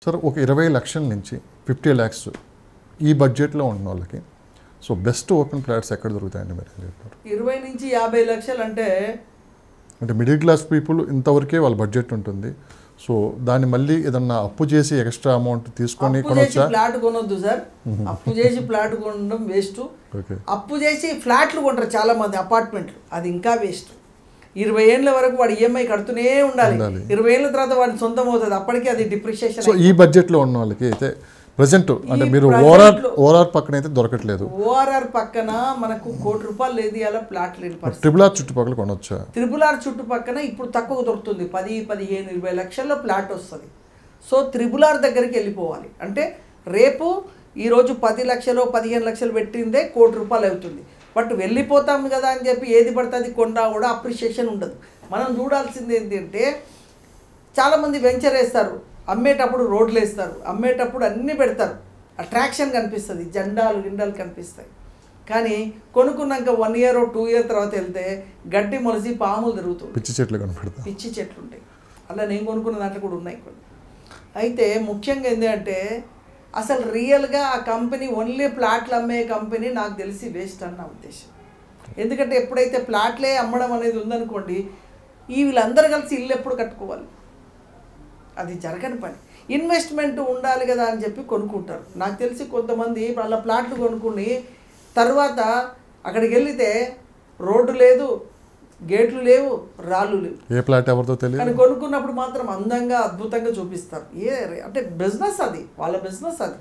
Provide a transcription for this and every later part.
Sir ఒక ఇరవై లక్షల నుంచి ఫిఫ్టీ ల్యాక్స్ ఈ బడ్జెట్లో ఉన్న వాళ్ళకి సో బెస్ట్ ఓపెన్ ఫ్లాట్స్ ఎక్కడ దొరుకుతాయండి మీరు ఏం చెప్తారు ఇరవై నుంచి యాభై లక్షలు అంటే అంటే మిడిల్ క్లాస్ పీపుల్ ఇంతవరకే వాళ్ళ బడ్జెట్ ఉంటుంది సో దాన్ని మళ్ళీ ఏదన్నా అప్పు చేసి ఎక్స్ట్రా అమౌంట్ తీసుకొని అప్పు చేసి కొనొచ్చా ఫ్లాట్ కొనొద్దు సార్ అప్పు చేసి ఫ్లాట్ కొనడం వేస్ట్ ఓకే అప్పు చేసి ఫ్లాట్లు కొంటారు చాలా మంది అపార్ట్మెంట్లు అది ఇంకా వేస్ట్ ఇరవై ఏళ్ళ వరకు వాడు ఈఎంఐ కడుతూనే ఉండాలి ఉండాలి. ఇరవై ఏళ్ళ తర్వాత వాడి సొంతం అవుతుంది అప్పటికి అది డిప్రిషియేషన్ సో ఈ బడ్జెట్లో ఉన్న వాళ్ళకి అయితే ప్రజెంట్ అంటే మీరు present ఓఆర్ఆర్ లో- ఓఆర్ఆర్ పక్కన అయితే దొరకట్లేదు ఓఆర్ఆర్ పక్కన మనకు కోటి రూపాయలు లేదు అలా ప్లాట్ లేని పరిస్థితి ట్రిపుల్ ఆర్ చుట్టుపక్కల కొనొచ్చా త్రిపుల్ ఆర్ చుట్టుపక్కన ఇప్పుడు తక్కువ దొరుకుతుంది పది పదిహేను ఇరవై లక్షల్లో ప్లాట్ వస్తుంది సో త్రిపుల్ ఆర్ దగ్గరికి వెళ్ళిపోవాలి అంటే రేపు ఈరోజు పది లక్షలు పదిహేను లక్షలు పెట్టిందే కోటి రూపాయలు అవుతుంది బట్ వెళ్ళిపోతాం కదా అని చెప్పి ఏది పడితే అది కొన్నా కూడా అప్రిషియేషన్ ఉండదు మనం చూడాల్సింది ఏంటంటే చాలామంది వెంచర్ వేస్తారు అమ్మేటప్పుడు రోడ్లు వేస్తారు అమ్మేటప్పుడు అన్నీ పెడతారు అట్రాక్షన్ కనిపిస్తుంది జెండాలు గిండాలు కనిపిస్తాయి కానీ కొనుక్కున్నాక వన్ ఇయర్ టూ ఇయర్ తర్వాత వెళ్తే గడ్డి మొలిసి పాములు తిరుగుతుంది పిచ్చి చెట్లు కనపడతా పిచ్చి చెట్లు ఉంటాయి అలా నేను కొనుక్కున్న దాంట్లో కూడా ఉన్నాయి కొన్ని అయితే ముఖ్యంగా ఏంటంటే అసలు రియల్గా ఆ కంపెనీ ఓన్లీ ప్లాట్లు అమ్మే కంపెనీ నాకు తెలిసి వేస్ట్ అన్న ఉద్దేశం ఎందుకంటే ఎప్పుడైతే ప్లాట్లే అమ్మడం అనేది ఉందనుకోండి ఈ వీళ్ళందరూ కలిసి ఇల్లు ఎప్పుడు కట్టుకోవాలి అది జరగని పని ఇన్వెస్ట్మెంట్ ఉండాలి కదా అని చెప్పి కొనుక్కుంటారు నాకు తెలిసి కొంతమంది వాళ్ళ ప్లాట్లు కొనుక్కుని తర్వాత అక్కడికి వెళితే రోడ్డు లేదు గేట్లు లేవు రాళ్ళు లేవు ఏ ప్లాట్ ఎవరితో తెలియదు కానీ కొనుక్కున్నప్పుడు మాత్రం అందంగా అద్భుతంగా చూపిస్తారు ఏ అంటే బిజినెస్ అది వాళ్ళ బిజినెస్ అది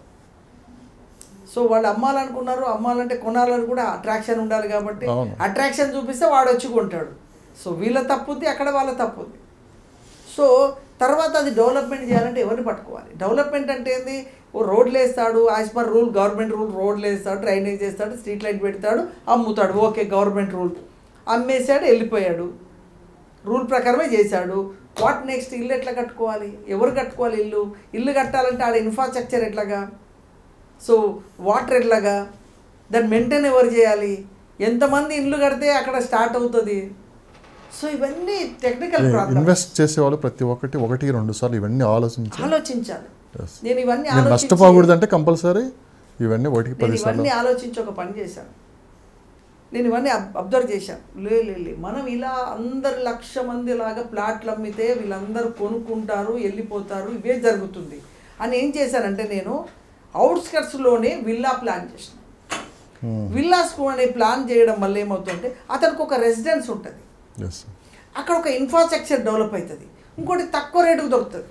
సో వాళ్ళు అమ్మాలనుకున్నారు అమ్మాలంటే కొనాలని కూడా అట్రాక్షన్ ఉండాలి కాబట్టి అవును. అట్రాక్షన్ చూపిస్తే వాడు వచ్చి కొంటాడు సో వీళ్ళ తప్పుంది అక్కడ వాళ్ళ తప్పుంది సో తర్వాత అది డెవలప్మెంట్ చేయాలంటే ఎవరిని పట్టుకోవాలి డెవలప్మెంట్ అంటే ఏంది ఓ రోడ్లు వేస్తాడు as per rule government rule రోడ్లు వేస్తాడు డ్రైనేజ్ చేస్తాడు స్ట్రీట్ లైట్ పెడతాడు అమ్ముతాడు ఓకే గవర్నమెంట్ రూల్ అమ్మేశాడు వెళ్ళిపోయాడు రూల్ ప్రకారమే చేశాడు వాట్ నెక్స్ట్ ఇల్లు ఎట్లా కట్టుకోవాలి ఎవరు కట్టుకోవాలి ఇల్లు ఇల్లు కట్టాలంటే ఆడ ఇన్ఫ్రాస్ట్రక్చర్ ఎట్లాగా సో వాటర్ ఎట్లాగా దాన్ని మెయింటైన్ ఎవరు చేయాలి ఎంతమంది ఇల్లు కడితే అక్కడ స్టార్ట్ అవుతుంది సో ఇవన్నీ టెక్నికల్ ప్రాబ్లమ్ ఇన్వెస్ట్ చేసేవాళ్ళు ప్రతి ఒక్కటి ఒకటి రెండు సార్లు ఇవన్నీ ఆలోచించి ఆలోచించాలి Yes. నేను ఇవన్నీ నేను ఆలోచించి నష్టపోకూడదు అంటే కంపల్సరీ ఇవన్నీ ఒకటికి నేను పది సార్లు ఇవన్నీ ఆలోచించి ఒక పని చేశాను నేను ఇవన్నీ అబ్- అబ్జర్వ్ చేశాను లే లే లే మనం ఇలా అందరు లక్ష మంది లాగా ప్లాట్లు అమ్మితే వీళ్ళందరూ కొనుక్కుంటారు వెళ్ళిపోతారు ఇవే జరుగుతుంది అని ఏం చేశానంటే నేను అవుట్స్కట్స్లోనే విల్లా ప్లాన్ చేసిన విల్లాస్ అనే ప్లాన్ చేయడం వల్ల ఏమవుతుందంటే అతనికి ఒక రెసిడెన్స్ ఉంటుంది ఎస్ అక్కడ ఒక ఇన్ఫ్రాస్ట్రక్చర్ డెవలప్ అవుతుంది ఇంకోటి తక్కువ రేటుకు దొరుకుతుంది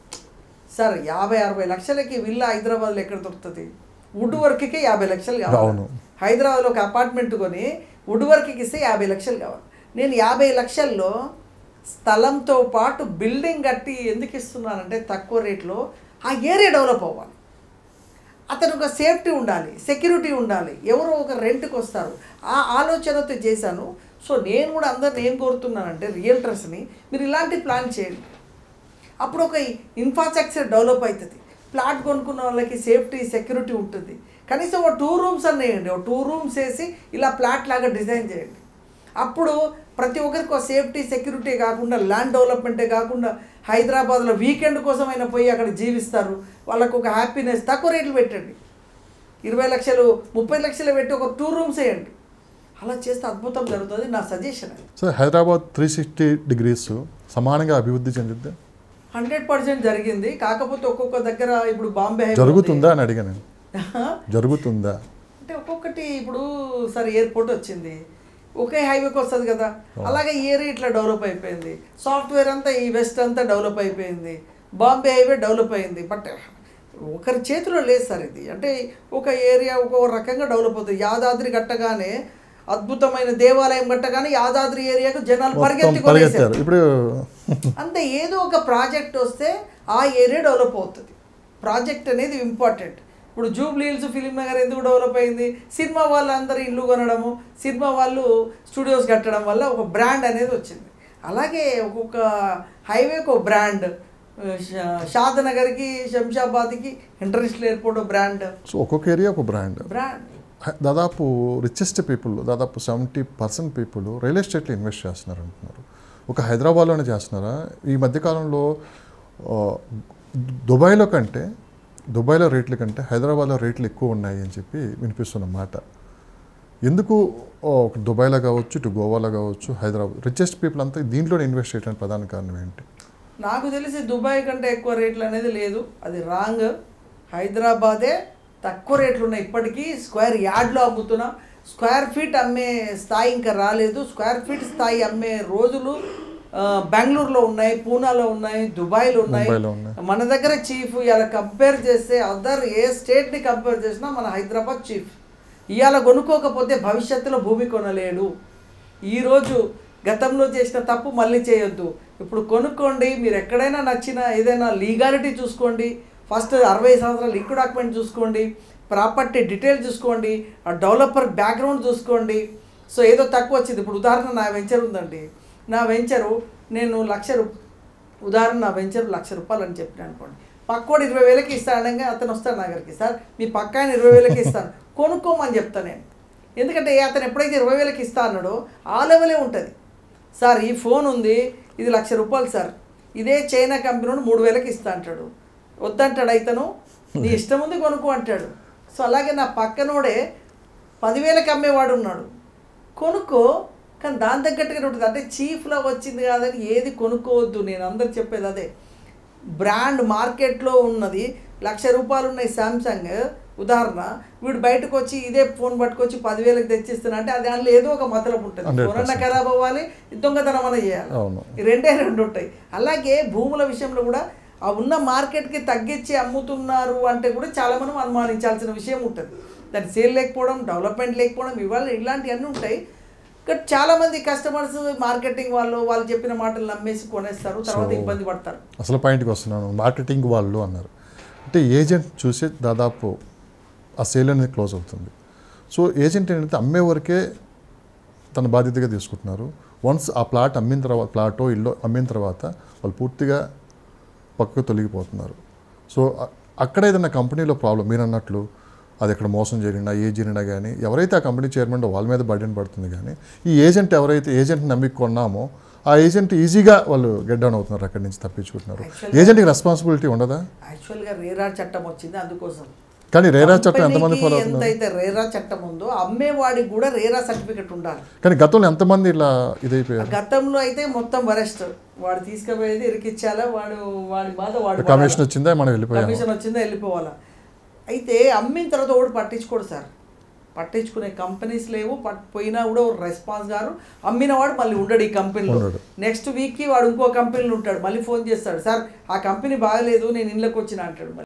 సార్ యాభై అరవై లక్షలకి విల్లా హైదరాబాద్లో ఎక్కడ దొరుకుతుంది వుడ్ వర్క్కి యాభై లక్షలు కావాలి అవును. హైదరాబాద్లో ఒక అపార్ట్మెంట్ కొని వుడ్ వర్క్కి ఇస్తే యాభై లక్షలు కావాలి నేను యాభై లక్షల్లో స్థలంతో పాటు బిల్డింగ్ కట్టి ఎందుకు ఇస్తున్నానంటే తక్కువ రేట్లో ఆ ఏరియా డెవలప్ అవ్వాలి అతను ఒక సేఫ్టీ ఉండాలి సెక్యూరిటీ ఉండాలి ఎవరో ఒక రెంట్కి వస్తారు ఆ ఆలోచనతో చేశాను సో నేను కూడా అందరిని ఏం కోరుతున్నానంటే రియల్టర్స్ని మీరు ఇలాంటి ప్లాన్ చేయండి అప్పుడు ఒక ఇన్ఫ్రాస్ట్రక్చర్ డెవలప్ అవుతుంది ప్లాట్ కొనుక్కున్న వాళ్ళకి సేఫ్టీ సెక్యూరిటీ ఉంటుంది కనీసం ఒక టూ రూమ్స్ అన్న వేయండి ఒక టూ రూమ్స్ వేసి ఇలా ప్లాట్ లాగా డిజైన్ చేయండి అప్పుడు ప్రతి ఒక్కరికి ఒక సేఫ్టీ సెక్యూరిటీ కాకుండా ల్యాండ్ డెవలప్మెంటే కాకుండా హైదరాబాద్లో వీకెండ్ కోసమైనా పోయి అక్కడ జీవిస్తారు వాళ్ళకు ఒక హ్యాపీనెస్ తక్కువ రేట్లు పెట్టండి ఇరవై లక్షలు ముప్పై లక్షలు పెట్టి ఒక టూ రూమ్స్ వేయండి అలా చేస్తే అద్భుతం జరుగుతుంది నా సజెషన్ అది so Hyderabad three sixty degrees సమానంగా అభివృద్ధి చెందిద్దా హండ్రెడ్ పర్సెంట్ జరిగింది కాకపోతే ఒక్కొక్క దగ్గర ఇప్పుడు బాంబే హైవే జరుగుతుందా అని అడిగాను నేను ఉంది. జరుగుతుందా అంటే ఒక్కొక్కటి ఇప్పుడు సరే ఎయిర్పోర్ట్ వచ్చింది ఒకే హైవేకి వస్తుంది కదా అలాగే ఈ ఏరియా ఇట్లా డెవలప్ అయిపోయింది సాఫ్ట్వేర్ అంతా ఈ వెస్ట్ అంతా డెవలప్ అయిపోయింది బాంబే హైవే డెవలప్ అయింది బట్ ఒకరి చేతిలో లేదు సార్ ఇది అంటే ఒక ఏరియా ఒక రకంగా డెవలప్ అవుతుంది యాదాద్రి కట్టగానే అద్భుతమైన దేవాలయం కట్టగానే యాదాద్రి ఏరియాకు జనాలు మొత్తం పరిగెత్తి పరిగెత్తారు కొనేశారు. ఇప్పుడు అంతే ఏదో ఒక ప్రాజెక్ట్ వస్తే ఆ ఏరియా డెవలప్ అవుతుంది ప్రాజెక్ట్ అనేది ఇంపార్టెంట్ ఇప్పుడు జూబ్లీ హిల్స్ ఫిలిం నగర్ ఎందుకు డెవలప్ అయింది సినిమా వాళ్ళందరూ ఇల్లు కొనడము సినిమా వాళ్ళు స్టూడియోస్ కట్టడం వల్ల ఒక బ్రాండ్ అనేది వచ్చింది అలాగే ఒక్కొక్క హైవేకి ఒక బ్రాండ్ షాద్నగర్కి శంషాబాద్కి ఇంటర్నేషనల్ ఎయిర్పోర్ట్ బ్రాండ్ సో ఒక్కొక్క ఏరియా ఒక బ్రాండ్ బ్రాండ్ దాదాపు రిచెస్ట్ పీపుల్ దాదాపు సెవెంటీ పర్సెంట్ పీపుల్ రియల్ ఎస్టేట్లో ఇన్వెస్ట్ చేస్తున్నారు అంటున్నారు ఒక హైదరాబాద్లోనే చేస్తున్నారా ఈ మధ్యకాలంలో ఆ, దుబాయ్లో కంటే దుబాయ్లో రేట్ల కంటే హైదరాబాద్లో రేట్లు ఎక్కువ ఉన్నాయి అని చెప్పి వినిపిస్తున్న మాట ఎందుకు ఓ, ఒక దుబాయ్లో కావచ్చు ఇటు గోవాలో కావచ్చు హైదరాబాద్ రిచెస్ట్ పీపుల్ అంతా దీంట్లోనే ఇన్వెస్ట్ చేయడానికి ప్రధాన కారణం ఏంటి నాకు తెలిసి దుబాయ్ కంటే ఎక్కువ రేట్లు అనేది లేదు అది రాంగ్ హైదరాబాదే తక్కువ రేట్లు ఉన్నాయి ఇప్పటికీ స్క్వేర్ యార్డ్లో అమ్ముతున్నా స్క్వేర్ ఫీట్ అమ్మే స్థాయి ఇంకా రాలేదు స్క్వేర్ ఫీట్ స్థాయి అమ్మే రోజులు ఆ, బెంగళూరులో ఉన్నాయి పూనాలో ఉన్నాయి దుబాయ్లో ఉన్నాయి ముంబైలో ఉన్నాయి. మన దగ్గర చీఫ్ ఇలా కంపేర్ చేస్తే అదర్ ఏ స్టేట్ని కంపేర్ చేసినా మన హైదరాబాద్ చీఫ్ ఇవాళ కొనుక్కోకపోతే భవిష్యత్తులో భూమి కొనలేడు ఈరోజు గతంలో చేసిన తప్పు మళ్ళీ చేయొద్దు ఇప్పుడు కొనుక్కోండి మీరు ఎక్కడైనా నచ్చిన ఏదైనా లీగాలిటీ చూసుకోండి ఫస్ట్ అరవై సంవత్సరాల లిక్విడ్ డాక్యుమెంట్ చూసుకోండి ప్రాపర్టీ డీటెయిల్ చూసుకోండి ఆ డెవలపర్ బ్యాక్గ్రౌండ్ చూసుకోండి సో ఏదో తక్కువ వచ్చింది ఇప్పుడు ఉదాహరణ నా వెంచర్ ఉందండి నా వెంచరు నేను లక్ష రూ ఉదాహరణ నా వెంచర్ లక్ష రూపాయలు అని చెప్పిన అనుకోండి పక్కోడు ఇరవై వేలకి ఇస్తా అనగా అతను వస్తాడు నా దగ్గరికి సార్ మీ పక్క ఆయన ఇరవై వేలకి ఇస్తాను కొనుక్కోమని చెప్తాను నేను ఎందుకంటే అతను ఎప్పుడైతే ఇరవై వేలకి ఇస్తా అన్నాడో ఆ లెవెలే ఉంటుంది సార్ ఈ ఫోన్ ఉంది ఇది లక్ష రూపాయలు సార్ ఇదే చైనా కంపెనీ మూడు వేలకి ఇస్తా అంటాడు వద్దంటాడు అయితను నీ ఇష్టం ఉంది కొనుక్కో అంటాడు సో అలాగే నా పక్కనోడే పదివేలకి అమ్మేవాడు ఉన్నాడు కొనుక్కో కానీ దాని తగ్గట్టుగా ఉంటుంది అంటే చీఫ్లో వచ్చింది కాదని ఏది కొనుక్కోవద్దు నేను అందరు చెప్పేది అదే బ్రాండ్ మార్కెట్లో ఉన్నది లక్ష రూపాయలు ఉన్నాయి శాంసంగ్ ఉదాహరణ వీడు బయటకు వచ్చి ఇదే ఫోన్ పట్టుకొచ్చి పదివేలకు తెచ్చిస్తున్నా అంటే అది దానిలో ఏదో ఒక మతలబు ఉంటుంది 100%. ఫోన్ అన్న ఖరాబ్ అవ్వాలి దొంగతనం అన్న చేయాలి అవును ఈ రెండే రెండు ఉంటాయి అలాగే భూముల విషయంలో కూడా ఆ ఉన్న మార్కెట్కి తగ్గించి అమ్ముతున్నారు అంటే కూడా చాలా మనం అనుమానించాల్సిన విషయం ఉంటుంది దాని సేల్ లేకపోవడం డెవలప్మెంట్ లేకపోవడం ఇవాళ ఇలాంటివన్నీ ఉంటాయి బట్ చాలా మంది కస్టమర్స్ మార్కెటింగ్ వాళ్ళు వాళ్ళు చెప్పిన మాటలు నమ్మేసి కొనేస్తారు తర్వాత So- ఇబ్బంది పడతారు అసలు పాయింట్కి వస్తున్నాను మార్కెటింగ్ వాళ్ళు అన్నారు అంటే ఏజెంట్ చూసి దాదాపు ఆ సేల్ అనేది క్లోజ్ అవుతుంది సో ఏజెంట్ ఏంటంటే అమ్మే వరకే తన బాధ్యతగా తీసుకుంటున్నారు వన్స్ ఆ ప్లాట్ అమ్మిన తర్వాత ప్లాటో ఇల్లు అమ్మిన తర్వాత వాళ్ళు పూర్తిగా పక్కకు తొలగిపోతున్నారు సో అ- అక్కడ ఏదైనా కంపెనీలో ప్రాబ్లం మీరు అన్నట్లు అది ఎక్కడ మోసం జరిగినా ఏ జరిగినా కానీ ఎవరైతే ఆ కంపెనీ చైర్మన్ వాళ్ళ మీద బర్డెన్ పడుతుంది కానీ ఈ ఏజెంట్ ఎవరైతే ఏజెంట్ నమ్మి కొన్నామో ఆ ఏజెంట్ ఈజీగా వాళ్ళు గెట్ డౌన్ అవుతున్నారు అక్కడి నుంచి తప్పించుకుంటున్నారు Actually- ఏజెంట్కి రెస్పాన్సిబిలిటీ ఉండదా యాక్చువల్గా రేరా చట్టం వచ్చింది అందుకోసం కానీ రేరా చట్టం ఎంతమంది కంపెనీకి ఫాలో అవుతున్నారు ఎంతైతే రేరా చట్టం ఉందో అమ్మేవాడికి కూడా రేరా సర్టిఫికెట్ ఉండాలి కానీ గతంలో ఎంతమంది ఇలా ఇదైపోయారు గతంలో అయితే మొత్తం వరెస్ట్ వాడు తీసుకుపోయేది ఇరికిచ్చాలా వాడు వాడి బాధ వాడు కమిషన్ వచ్చిందా మనం వెళ్ళిపోయాము కమిషన్ వచ్చిందా వెళ్ళిపోవాలా అయితే అమ్మిన తర్వాత ఒకటి పట్టించుకోడు సార్ పట్టించుకునే కంపెనీస్ లేవు పట్ పోయినా కూడా రెస్పాన్స్ గారు అమ్మిన వాడు మళ్ళీ ఉండడు ఈ కంపెనీలో ఉండడు. నెక్స్ట్ వీక్కి వాడు ఇంకో కంపెనీలో ఉంటాడు మళ్ళీ ఫోన్ చేస్తాడు సార్ ఆ కంపెనీ బాగలేదు నేను ఇళ్ళకి వచ్చిన అంటాడు మళ్ళీ